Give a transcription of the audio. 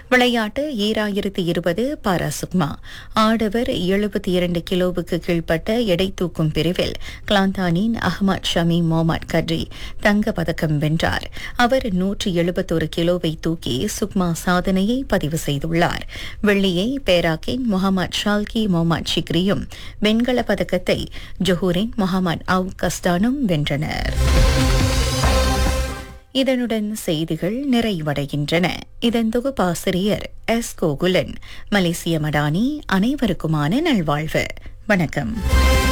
விளையாட்டு ஈராயிரத்தி இருபது பாராசுக்மா ஆடவர் எழுபத்தி இரண்டு கிலோவுக்கு கீழ்ப்பட்ட எடை தூக்கும் பிரிவில் கிளாந்தானின் அஹ்மத் ஷமி மொஹமட் கட்ரி தங்க பதக்கம் வென்றார் அவர் நூற்றி எழுபத்தொரு கிலோவை தூக்கி சுக்மா சாதனையை பதிவு செய்துள்ளார் வெள்ளியை பேராக்கின் முகமது ஷால்கி முகமது ஷிக்ரியும் வெண்கல பதக்கத்தை ஜொஹூரின் முகமது அவு கஸ்டானும் வென்றனர் இதனுடன் செய்திகள் நிறைவடைகின்றன இதன் தொகுப்பாசிரியர் எஸ் கோகுலன் மலேசிய மடானி அனைவருக்குமான நல்வாழ்வு வணக்கம்